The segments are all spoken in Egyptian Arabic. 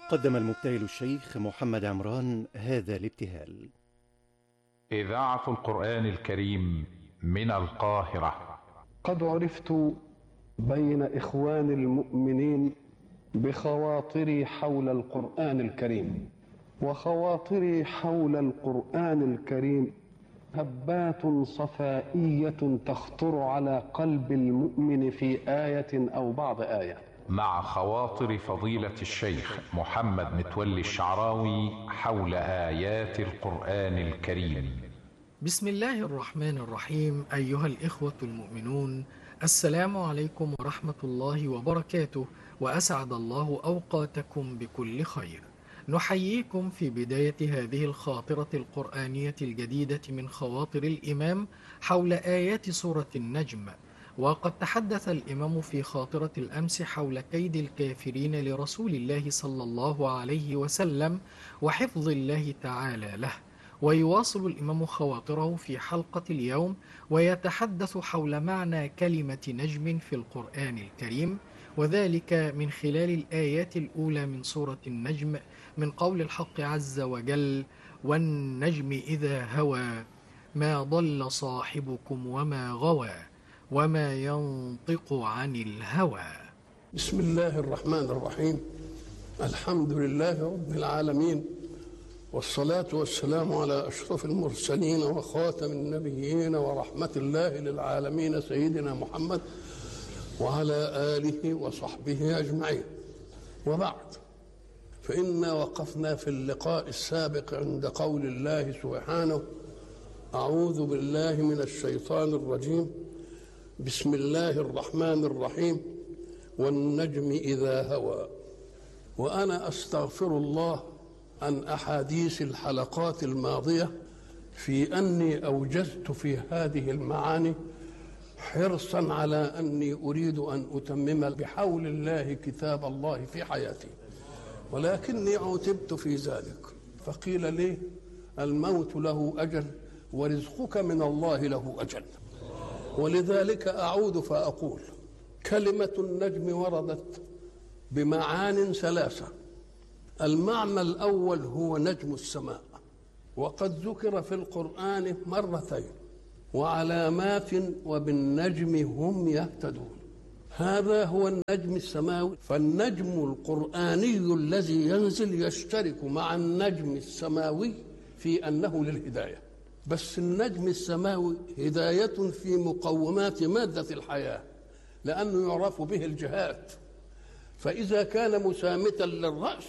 قدم المبتهل الشيخ محمد عمران هذا الابتهال إذاعة القرآن الكريم من القاهرة قد عرفت بين إخوان المؤمنين بخواطري حول القرآن الكريم وخواطري حول القرآن الكريم هبات صفائية تخطر على قلب المؤمن في آية أو بعض آية مع خواطر فضيلة الشيخ محمد متولي الشعراوي حول آيات القرآن الكريم بسم الله الرحمن الرحيم أيها الإخوة المؤمنون السلام عليكم ورحمة الله وبركاته وأسعد الله أوقاتكم بكل خير نحييكم في بداية هذه الخاطرة القرآنية الجديدة من خواطر الإمام حول آيات سورة النجم وقد تحدث الإمام في خاطرة الأمس حول كيد الكافرين لرسول الله صلى الله عليه وسلم وحفظ الله تعالى له ويواصل الإمام خواطره في حلقة اليوم ويتحدث حول معنى كلمة نجم في القرآن الكريم وذلك من خلال الآيات الأولى من سورة النجم من قول الحق عز وجل والنجم إذا هوى ما ضل صاحبكم وما غوى وما ينطق عن الهوى بسم الله الرحمن الرحيم الحمد لله رب العالمين والصلاة والسلام على أشرف المرسلين وخاتم النبيين ورحمة الله للعالمين سيدنا محمد وعلى آله وصحبه أجمعين وبعد فإنا وقفنا في اللقاء السابق عند قول الله سبحانه أعوذ بالله من الشيطان الرجيم بسم الله الرحمن الرحيم والنجم إذا هوى وأنا أستغفر الله عن أحاديث الحلقات الماضية في أني أوجزت في هذه المعاني حرصا على أني أريد أن أتمم بحول الله كتاب الله في حياتي ولكني عوتبت في ذلك فقيل لي الموت له أجل ورزقك من الله له أجل ولذلك أعود فأقول كلمة النجم وردت بمعان ثلاثة المعنى الأول هو نجم السماء وقد ذكر في القرآن مرتين وعلامات وبالنجم هم يهتدون هذا هو النجم السماوي فالنجم القرآني الذي ينزل يشترك مع النجم السماوي في أنه للهداية بس النجم السماوي هداية في مقومات مادة الحياة لأنه يعرف به الجهات فإذا كان مسامتا للرأس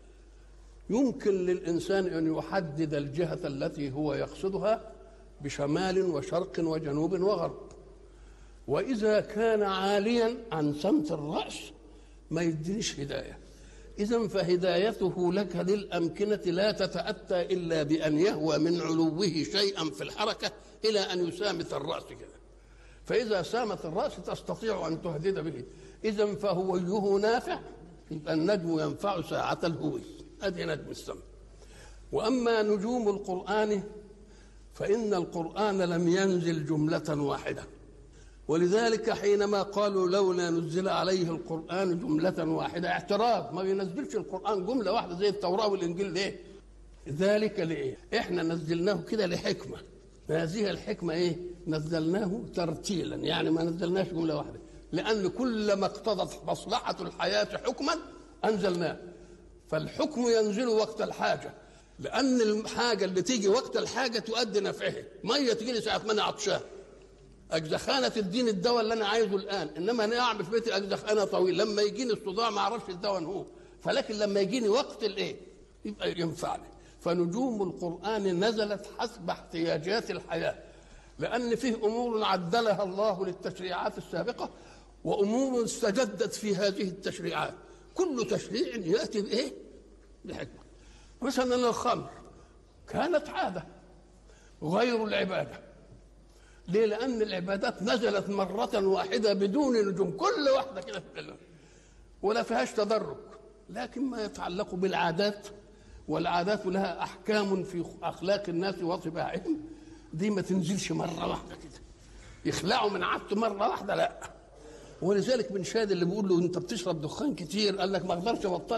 يمكن للإنسان أن يحدد الجهة التي هو يقصدها بشمال وشرق وجنوب وغرب وإذا كان عاليا عن سمت الرأس ما يدينش هداية إذا فهدايته لك للأمكنة لا تتأتى إلا بأن يهوى من علوه شيئا في الحركة إلى أن يسامت الرأس كده فإذا سامت الرأس تستطيع أن تهدد به إذا فهويه نافع يبقى النجم ينفع ساعة الهوي هذه نجم السماء وأما نجوم القرآن فإن القرآن لم ينزل جملة واحدة ولذلك حينما قالوا لولا نزل عليه القرآن جملة واحدة اعتراض ما بينزلش القرآن جملة واحدة زي التوراة والإنجيل ليه؟ ذلك لإيه؟ إحنا نزلناه كده لحكمة هذه الحكمة إيه؟ نزلناه ترتيلا يعني ما نزلناش جملة واحدة لأن كل ما اقتضت مصلحة الحياة حكما أنزلناه فالحكم ينزل وقت الحاجة لأن الحاجة اللي تيجي وقت الحاجة تؤدي نفعها مية تجي لي ساعة ما أنا عطشان أجزخانة تديني الدواء اللي أنا عايزه الآن إنما أنا أعمل في بيتي أجزخانة طويل لما يجيني الصداع ما أعرفش الدواء هو فلكن لما يجيني وقت الإيه يبقى ينفعني فنجوم القرآن نزلت حسب احتياجات الحياة لأن فيه أمور عدلها الله للتشريعات السابقة وأمور استجدت في هذه التشريعات كل تشريع يأتي بإيه؟ بحكمة مثلا الخمر كانت عادة غير العبادة ليه؟ لأن العبادات نزلت مرة واحدة بدون نجوم كل واحدة كده في الله ولا فيهاش تدرج لكن ما يتعلق بالعادات والعادات لها أحكام في أخلاق الناس وطباعهم دي ما تنزلش مرة واحدة كده يخلعوا من عادته مرة واحدة لا ولذلك بن شاد اللي بيقول له انت بتشرب دخان كتير قال لك ما اقدرش ابطله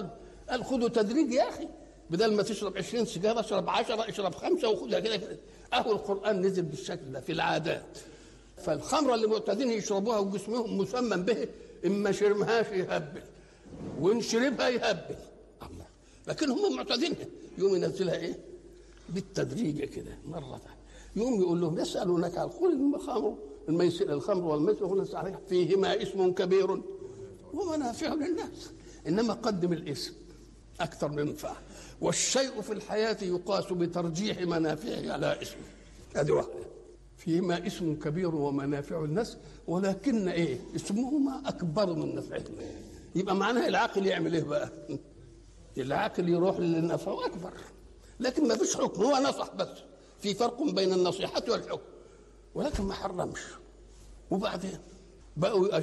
قال خدوا تدريج يا اخي بدل ما تشرب 20 سيجاره اشرب 10 اشرب خمسه وخدها كده كده اهو القران نزل بالشكل ده في العادات فالخمره اللي معتادين يشربوها وجسمهم مسمم به اما شرمهاش يهبل وان شربها يهبل الله لكن هم معتادينها يوم ينزلها ايه بالتدريج كده مره يوم يقول لهم يسالونك عن قل الخمر الميسر الخمر والميسر والناس عليها فيهما اسم كبير ومنافع للناس انما قدم الاسم اكثر من منفعه والشيء في الحياه يقاس بترجيح منافعه على اسمه هذه واحده فيهما اسم كبير ومنافع الناس ولكن ايه اسمهما اكبر من نفعهما يبقى معناها العاقل يعمل ايه بقى العاقل يروح للنفع اكبر لكن ما فيش حكم هو نصح بس في فرق بين النصيحة والحكم ولكن ما حرمش وبعدين بقوا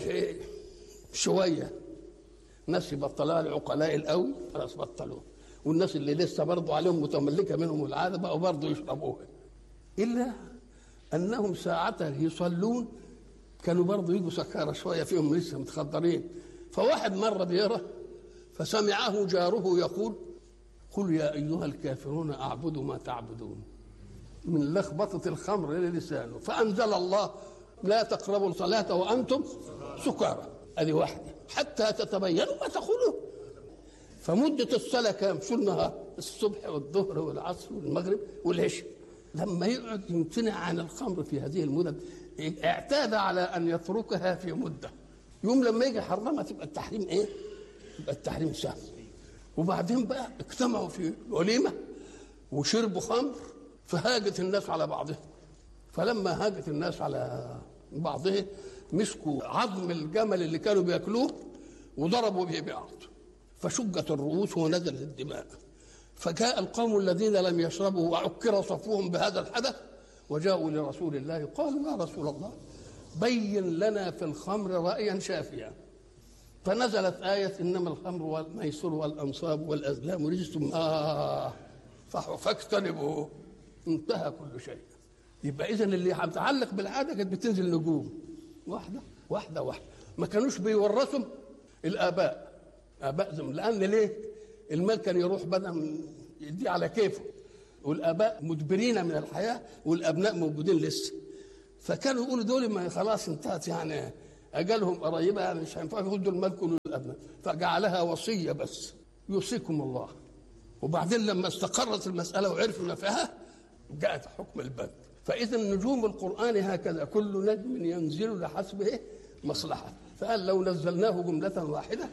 شوية ناس يبطلوها العقلاء القوي خلاص بطلوه والناس اللي لسه برضه عليهم متملكة منهم العادة بقوا برضه يشربوها إلا أنهم ساعة يصلون كانوا برضه يجوا سكارى شوية فيهم لسه متخدرين فواحد مرة بيرى فسمعه جاره يقول قل يا أيها الكافرون أعبد ما تعبدون من لخبطة الخمر للسانه فأنزل الله لا تقربوا الصلاة وأنتم سكارى هذه واحدة حتى تتبينوا ما تقولون فمدة الصلاة كام في النهار الصبح والظهر والعصر والمغرب والعشاء لما يقعد يمتنع عن الخمر في هذه المدد اعتاد على أن يتركها في مدة يوم لما يجي حرمها تبقى التحريم ايه؟ يبقى التحريم سهل وبعدين بقى اجتمعوا في وليمة وشربوا خمر فهاجت الناس على بعضها فلما هاجت الناس على بعضها مسكوا عظم الجمل اللي كانوا بياكلوه وضربوا به بعض فشجت الرؤوس ونزلت الدماء فجاء القوم الذين لم يشربوا وعكر صفوهم بهذا الحدث وجاءوا لرسول الله قالوا يا رسول الله بين لنا في الخمر رأيا شافيا فنزلت آية إنما الخمر والميسر والأنصاب والأزلام رجس آه فاجتنبوه انتهى كل شيء يبقى اذا اللي متعلق بالعاده كانت بتنزل نجوم واحده واحده واحده ما كانوش بيورثوا الاباء اباء زم لان ليه المال كان يروح بدل يدي على كيفه والاباء مدبرين من الحياه والابناء موجودين لسه فكانوا يقولوا دول ما خلاص انتهت يعني اجالهم قريبه يعني مش هينفع يردوا المال كله للابناء فجعلها وصيه بس يوصيكم الله وبعدين لما استقرت المساله وعرفوا نفعها جاءت حكم البدء فإذا نجوم القرآن هكذا كل نجم ينزل لحسب إيه؟ مصلحة فقال لو نزلناه جملة واحدة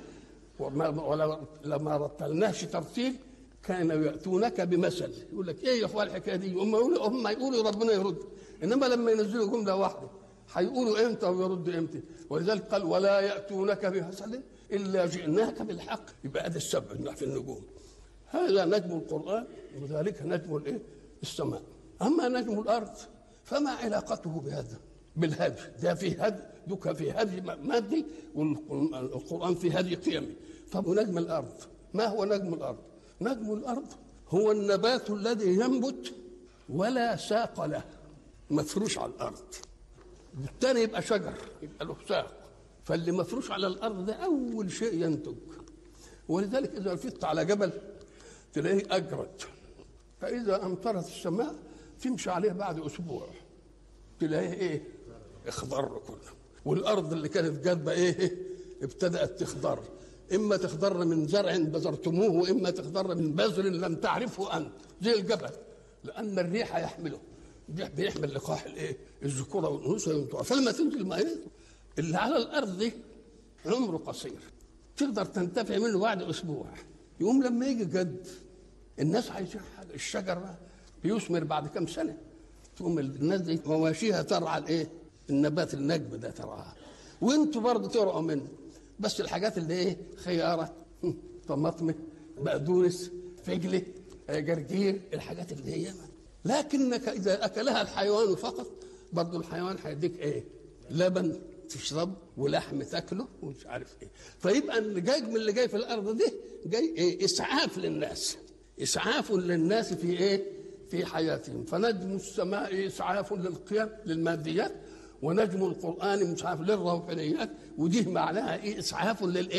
وما لما رتلناش ترتيل كانوا يأتونك بمثل يقول لك إيه يا إخوان الحكاية دي هم يقولوا هم يقولوا ربنا يرد إنما لما ينزلوا جملة واحدة هيقولوا إمتى ويرد إمتى ولذلك قال ولا يأتونك بمثل إلا جئناك بالحق يبقى هذا السبع في النجوم هذا نجم القرآن وذلك نجم الإيه؟ السماء أما نجم الأرض فما علاقته بهذا بالهدي ده في هدي دوك في هدي مادي والقرآن في هدي قيمي طب ونجم الأرض ما هو نجم الأرض نجم الأرض هو النبات الذي ينبت ولا ساق له مفروش على الأرض الثاني يبقى شجر يبقى له ساق فاللي مفروش على الأرض ده أول شيء ينتج ولذلك إذا لفت على جبل تلاقيه أجرد فإذا أمطرت السماء تمشي عليه بعد أسبوع تلاقيه إيه؟ اخضر كله والأرض اللي كانت جاذبة إيه؟ ابتدأت تخضر إما تخضر من زرع بذرتموه وإما تخضر من بذر لم تعرفه أنت زي الجبل لأن الريح يحمله الريح بيحمل لقاح الإيه؟ الذكورة والأنوثة فلما تنزل ماء اللي على الأرض دي عمره قصير تقدر تنتفع منه بعد أسبوع يقوم لما يجي جد الناس عايزين حاجه الشجر بيثمر بعد كم سنه تقوم الناس دي مواشيها ترعى الايه؟ النبات النجم ده ترعاه وانتوا برضه ترعوا منه بس الحاجات اللي ايه؟ خياره طماطم بقدونس فجله جرجير الحاجات اللي هي لكنك اذا اكلها الحيوان فقط برضه الحيوان هيديك ايه؟ لبن تشرب ولحم تاكله ومش عارف ايه فيبقى اللي جاي من اللي جاي في الارض دي جاي ايه اسعاف للناس اسعاف للناس في ايه في حياتهم فنجم السماء اسعاف للقيم للماديات ونجم القران اسعاف للروحانيات ودي معناها ايه اسعاف للايه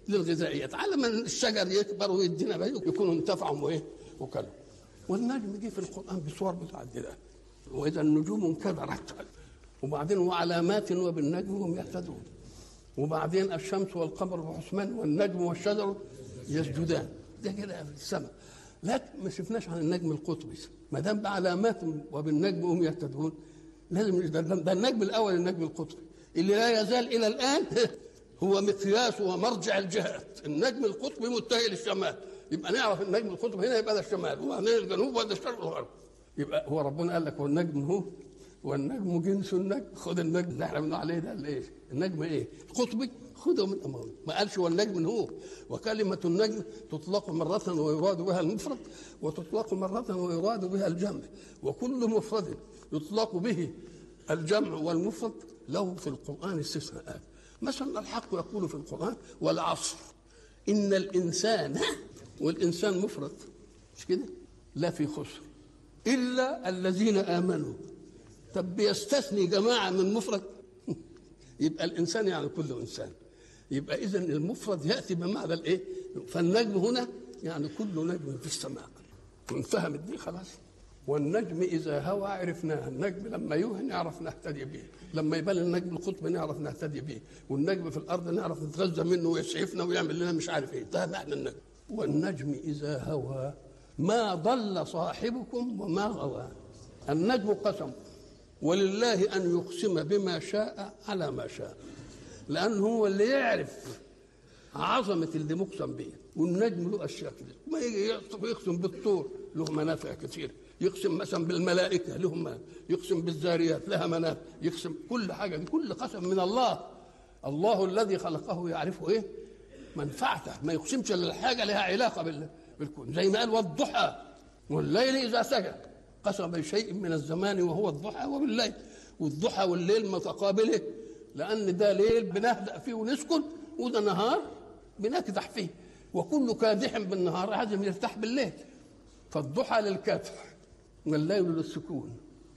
للغذائيات على ما الشجر يكبر ويدينا بقى يكونوا انتفعوا وايه وكلوا والنجم جه في القران بصور متعدده واذا النجوم انكدرت وبعدين وعلامات وبالنجم هم يهتدون وبعدين الشمس والقمر بحسبان والنجم والشجر يسجدان ده كده في السماء لكن ما شفناش عن النجم القطبي ما دام بعلامات وبالنجم هم يهتدون لازم ده, ده النجم الاول النجم القطبي اللي لا يزال الى الان هو مقياس ومرجع الجهات النجم القطبي متجه للشمال يبقى نعرف النجم القطبي هنا يبقى ده الشمال وبعدين الجنوب وده الشرق والغرب يبقى هو ربنا قال لك هو النجم هو والنجم جنس النجم خد النجم اللي احنا بنقول عليه ده الايه النجم ايه القطبي خذه من امامه ما قالش والنجم هو وكلمه النجم تطلق مره ويراد بها المفرد وتطلق مره ويراد بها الجمع وكل مفرد يطلق به الجمع والمفرد له في القران استثناءات مثلا الحق يقول في القران والعصر ان الانسان والانسان مفرد مش كده لا في خسر الا الذين امنوا طب بيستثني جماعه من مفرد يبقى الانسان يعني كل انسان يبقى اذا المفرد ياتي بمعنى الايه فالنجم هنا يعني كل نجم في السماء انفهمت دي خلاص والنجم اذا هوى عرفناه النجم لما يوهي نعرف نهتدي به لما يبان النجم القطب نعرف نهتدي به والنجم في الارض نعرف نتغذى منه ويسعفنا ويعمل لنا مش عارف ايه ده معنى النجم والنجم اذا هوى ما ضل صاحبكم وما غوى النجم قسم ولله ان يقسم بما شاء على ما شاء لانه هو اللي يعرف عظمه اللي مقسم به والنجم له اشياء كده ما يجي يقسم بالطور له منافع كثيره يقسم مثلا بالملائكه لهم يقسم بالذاريات لها منافع يقسم كل حاجه دي كل قسم من الله الله الذي خلقه يعرف ايه منفعته ما يقسمش الا الحاجه لها علاقه بالكون زي ما قال والضحى والليل اذا سجى قسم بشيء من الزمان وهو الضحى وبالليل والضحى والليل متقابله لان ده ليل بنهدأ فيه ونسكن وده نهار بنكدح فيه وكل كادح بالنهار لازم يرتاح بالليل فالضحى للكدح والليل للسكون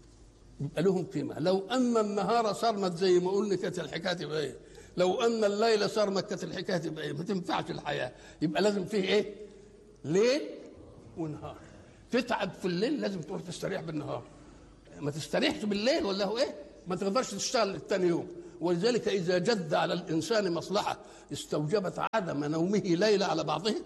يبقى لهم قيمة لو أن النهار صرمت زي ما قلنا كانت الحكاية تبقى إيه لو أن الليل صرمت كانت الحكاية تبقى إيه ما تنفعش الحياة يبقى لازم فيه إيه ليل ونهار تتعب في الليل لازم تروح تستريح بالنهار ما تستريحش بالليل ولا هو ايه ما تقدرش تشتغل الثاني يوم ولذلك اذا جد على الانسان مصلحه استوجبت عدم نومه ليله على بعضه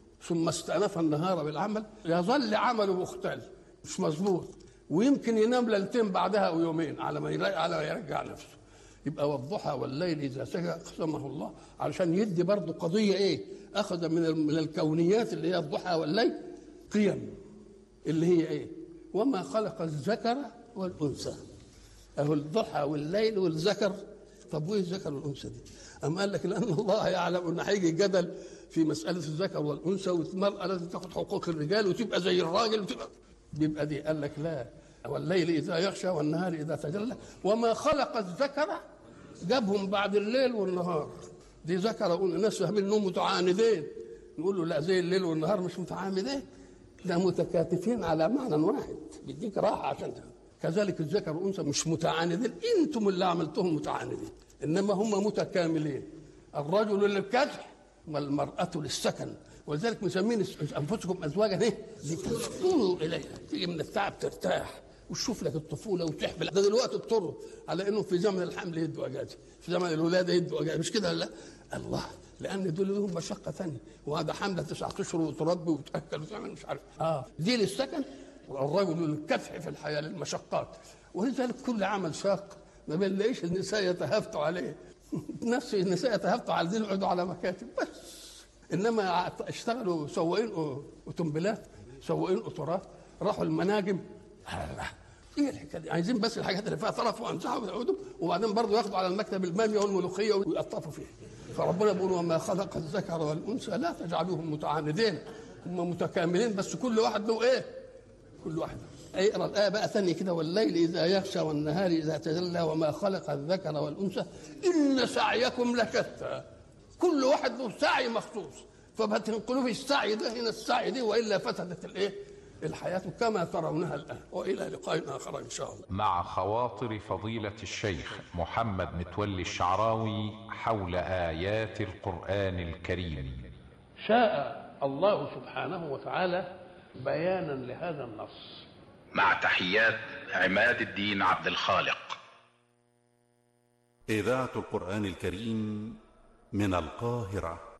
ثم استأنف النهار بالعمل يظل عمله مختل مش مظبوط ويمكن ينام ليلتين بعدها او يومين على ما يرجع على ما يرجع نفسه يبقى والضحى والليل اذا سجى قسمه الله علشان يدي برضه قضيه ايه اخذ من من الكونيات اللي هي الضحى والليل قيم اللي هي ايه وما خلق الذكر والانثى اهو الضحى والليل والذكر طب وايه الذكر والانثى دي أم قال لك لان الله يعلم ان هيجي جدل في مساله الذكر والانثى والمراه لازم تاخد حقوق الرجال وتبقى زي الراجل وتبقى بيبقى دي قال لك لا والليل اذا يغشى والنهار اذا تجلى وما خلق الذكر جابهم بعد الليل والنهار دي ذكر الناس فاهمين انهم متعاندين نقول له لا زي الليل والنهار مش متعامدين ده متكاتفين على معنى واحد بيديك راحه عشان ده. كذلك الذكر والانثى مش متعاندين انتم اللي عملتهم متعاندين انما هم متكاملين الرجل للكدح والمراه للسكن ولذلك مسمين انفسكم ازواجا ايه؟ لتسكنوا اليها تيجي من التعب ترتاح وتشوف لك الطفوله وتحمل ده دلوقتي اضطروا على انه في زمن الحمل يدوا اجازه في زمن الولاده يدوا اجازه مش كده لا الله لان دول لهم مشقه ثانيه وهذا حمله تسعة اشهر وتربي وتاكل وتعمل مش عارف اه دي للسكن والرجل للكدح في الحياه للمشقات ولذلك كل عمل شاق ما بنلاقيش النساء يتهافتوا عليه نفس النساء يتهافتوا عايزين يقعدوا على مكاتب بس انما اشتغلوا سواقين اوتومبيلات سواقين قطارات راحوا المناجم الله ايه الحكايه دي عايزين بس الحاجات اللي فيها طرف وامسحوا ويقعدوا وبعدين برضه ياخدوا على المكتب الماليه والملوخيه ويقطفوا فيه فربنا بيقول وما خلق الذكر والانثى لا تجعلوهم متعاندين هم متكاملين بس كل واحد له ايه؟ كل واحد اقرا الايه بقى ثانيه كده والليل اذا يغشى والنهار اذا تجلى وما خلق الذكر والانثى ان سعيكم لشتى كل واحد له سعي مخصوص فما تنقلوا في السعي ده هنا السعي دي والا فسدت الايه؟ الحياة كما ترونها الآن وإلى لقاء آخر إن شاء الله مع خواطر فضيلة الشيخ محمد متولي الشعراوي حول آيات القرآن الكريم شاء الله سبحانه وتعالى بيانا لهذا النص مع تحيات عماد الدين عبد الخالق إذاعة القرآن الكريم من القاهرة